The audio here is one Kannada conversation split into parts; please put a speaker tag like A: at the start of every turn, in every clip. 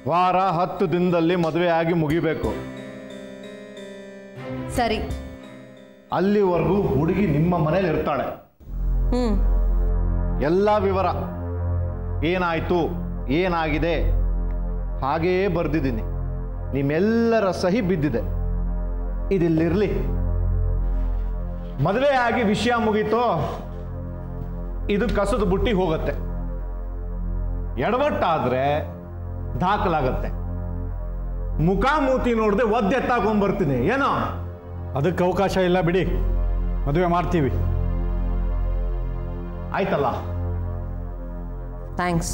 A: ವಾರ ಹತ್ತು ದಿನದಲ್ಲಿ ಮದುವೆ ಆಗಿ ಮುಗಿಬೇಕು
B: ಸರಿ
A: ಅಲ್ಲಿವರೆಗೂ ಹುಡುಗಿ ನಿಮ್ಮ ಮನೇಲಿ ಇರ್ತಾಳೆ
B: ಹ್ಮ್
A: ಎಲ್ಲ ವಿವರ ಏನಾಯ್ತು ಏನಾಗಿದೆ ಹಾಗೆಯೇ ಬರೆದಿದ್ದೀನಿ ನಿಮ್ಮೆಲ್ಲರ ಸಹಿ ಬಿದ್ದಿದೆ ಇದಿಲ್ಲಿರಲಿ ಮದುವೆ ಆಗಿ ವಿಷಯ ಮುಗೀತೋ ಇದು ಕಸದ ಬುಟ್ಟಿ ಹೋಗುತ್ತೆ ಎಡವಟ್ಟಾದ್ರೆ ದಾಖಲಾಗತ್ತೆ ಮುಖ ಮೂತಿ ನೋಡದೆ ಒದ್ದೆತ್ತಾಕೊಂಡ್ಬರ್ತೀನಿ ಏನೋ
C: ಅದಕ್ಕೆ ಅವಕಾಶ ಇಲ್ಲ ಬಿಡಿ ಮದುವೆ ಮಾಡ್ತೀವಿ
A: ಆಯ್ತಲ್ಲ
B: ಥ್ಯಾಂಕ್ಸ್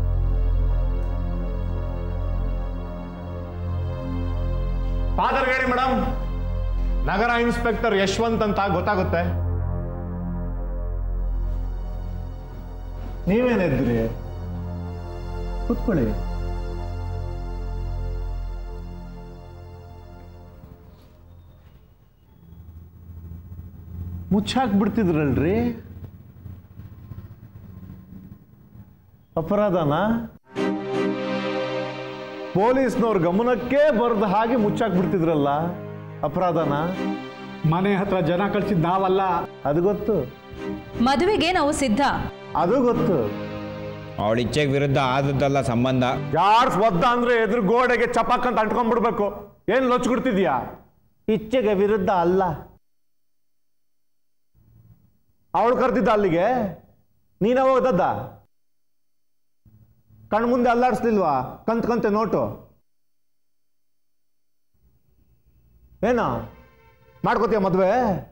A: ಪಾದರ್ಗೇಳಿ ಮೇಡಮ್ ನಗರ ಇನ್ಸ್ಪೆಕ್ಟರ್ ಯಶವಂತ್ ಅಂತ ಗೊತ್ತಾಗುತ್ತೆ ನೀವೇನಿದ್ರಿ ಕೂತ್ಕೊಳ್ಳಿ ಮುಚ್ಚಾಕ್ ಬಿಡ್ತಿದ್ರಲ್ರಿ ಅಪರಾಧನಾ ಪೊಲೀಸ್ನವ್ರ ಗಮನಕ್ಕೆ ಬರದ ಹಾಗೆ ಮುಚ್ಚಾಕ್ ಬಿಡ್ತಿದ್ರಲ್ಲ ಅಪರಾಧನ
C: ಮನೆ ಹತ್ರ ಜನ ಕಳ್ಸಿದ್ ನಾವಲ್ಲ
A: ಅದು ಗೊತ್ತು
B: ಮದುವೆಗೆ ನಾವು ಸಿದ್ಧ
A: ಅದು ಗೊತ್ತು
D: ಅವಳ ಇಚ್ಛೆಗೆ ವಿರುದ್ಧ ಆದದ್ದಲ್ಲ ಸಂಬಂಧ
A: ಯಾರ್ ಒದ್ದ ಅಂದ್ರೆ ಎದುರು ಗೋಡೆಗೆ ಚಪಾಕ್ ಅಂತ ಅಂಟ್ಕೊಂಡ್ಬಿಡ್ಬೇಕು ಏನ್ ಲೊಚ್ಕೊಡ್ತಿದ್ಯಾ ಇಚ್ಛೆಗೆ ವಿರುದ್ಧ ಅಲ್ಲ ಅವಳು ಕರ್ತಿದ್ದ ಅಲ್ಲಿಗೆ ನೀನ ಹೋಗದದ್ದ ಕಣ್ ಮುಂದೆ ಅಲ್ಲಾಡಿಸ್ಲಿಲ್ವಾ ಕಂತ್ ಕಂತೆ ನೋಟು ಏನ ಮಾಡ್ಕೋತೀಯ ಮದ್ವೆ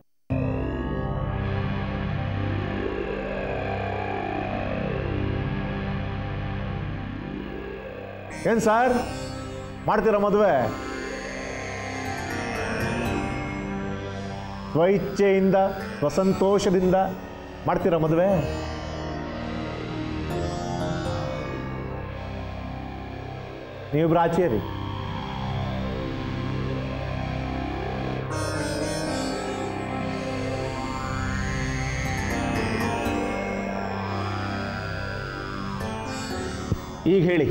A: ಏನ್ ಸರ್ ಮಾಡ್ತೀರಾ ಮದುವೆ ಸ್ವಇಚ್ಛೆಯಿಂದ ಸ್ವಸಂತೋಷದಿಂದ ಮಾಡ್ತೀರಾ ಮದುವೆ ನೀವಿಬ್ರು ಆಚೆ ರೀ ಈಗ ಹೇಳಿ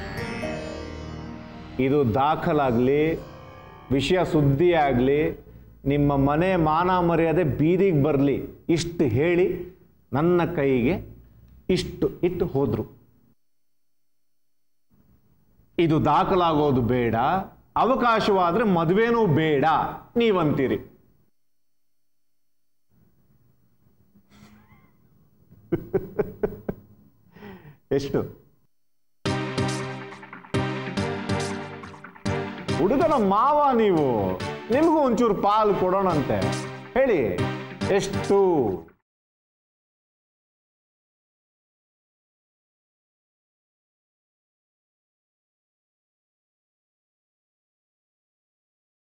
A: ಇದು ದಾಖಲಾಗಲಿ ವಿಷಯ ಸುದ್ದಿ ಆಗಲಿ ನಿಮ್ಮ ಮನೆ ಮಾನ ಮರ್ಯಾದೆ ಬೀದಿಗೆ ಬರಲಿ ಇಷ್ಟು ಹೇಳಿ ನನ್ನ ಕೈಗೆ ಇಷ್ಟು ಇಟ್ಟು ಹೋದ್ರು ಇದು ದಾಖಲಾಗೋದು ಬೇಡ ಅವಕಾಶವಾದ್ರೆ ಮದುವೆನೂ ಬೇಡ ನೀವಂತೀರಿ ಎಷ್ಟು ಹುಡುಗನ ಮಾವ ನೀವು ನಿಮಗೂ ಒಂಚೂರು ಪಾಲು ಕೊಡೋಣಂತೆ ಹೇಳಿ ಎಷ್ಟು